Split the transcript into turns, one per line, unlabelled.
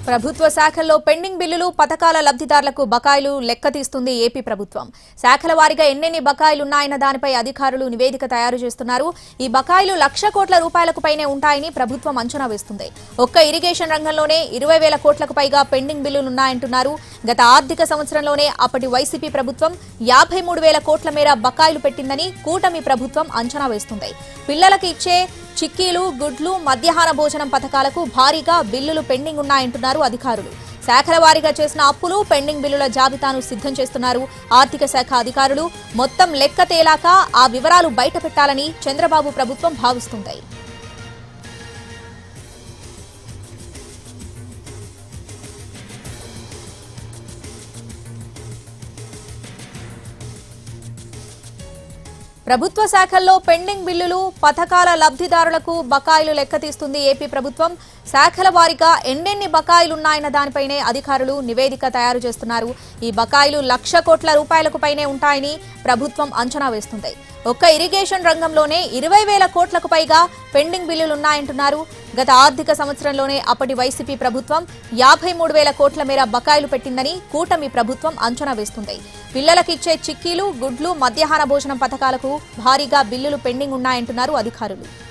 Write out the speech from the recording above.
ప్రభుత్వ శాఖల్లో పెండింగ్ బిల్లులు పథకాల లబ్ధిదారులకు బకాయిలు లెక్క తీస్తుంది ఏపీ ప్రభుత్వం శాఖల వారీగా ఎన్నెన్ని బకాయిలున్నాయన్న దానిపై అధికారులు నివేదిక తయారు చేస్తున్నారు ఈ బకాయిలు లక్ష కోట్ల రూపాయలకు పైనే ఉంటాయని ప్రభుత్వం అంచనా వేస్తుంది ఒక్క ఇరిగేషన్ రంగంలోనే ఇరవై వేల కోట్లకు పైగా పెండింగ్ బిల్లులున్నాయంటున్నారు గత ఆర్థిక సంవత్సరంలోనే అప్పటి వైసీపీ ప్రభుత్వం యాభై మూడు వేల కోట్ల మేర బకాయిలు పెట్టిందని కూటమి ప్రభుత్వం అంచనా వేస్తుంది పిల్లలకు ఇచ్చే చిక్కీలు గుడ్లు మధ్యాహ్న భోజనం పథకాలకు భారీగా బిల్లులు పెండింగ్ ఉన్నాయంటున్నారు అధికారులు శాఖల వారీగా చేసిన అప్పులు పెండింగ్ బిల్లుల జాబితాను సిద్ధం చేస్తున్నారు ఆర్థిక శాఖ అధికారులు మొత్తం లెక్క తేలాక ఆ వివరాలు బయట పెట్టాలని చంద్రబాబు ప్రభుత్వం భావిస్తుంది ప్రభుత్వ శాఖల్లో పెండింగ్ బిల్లులు పథకాల లబ్ధిదారులకు బకాయిలు లెక్క తీస్తుంది ఏపీ ప్రభుత్వం శాఖల వారీగా ఎన్నెన్ని బకాయిలున్నాయన్న దానిపైనే అధికారులు నివేదిక తయారు చేస్తున్నారు ఈ బకాయిలు లక్ష కోట్ల రూపాయలకు పైనే ఉంటాయని ప్రభుత్వం అంచనా వేస్తుంది ఒక్క ఇరిగేషన్ రంగంలోనే ఇరవై వేల కోట్లకు పైగా పెండింగ్ బిల్లులున్నాయంటున్నారు గత ఆర్థిక సంవత్సరంలోనే అప్పటి వైసీపీ ప్రభుత్వం యాభై మూడు వేల కోట్ల మేర బకాయిలు పెట్టిందని కూటమి ప్రభుత్వం అంచనా వేస్తుంది పిల్లలకిచ్చే చిక్కీలు గుడ్లు మధ్యాహ్న భోజనం పథకాలకు భారీగా బిల్లులు పెండింగ్ ఉన్నాయంటున్నారు అధికారులు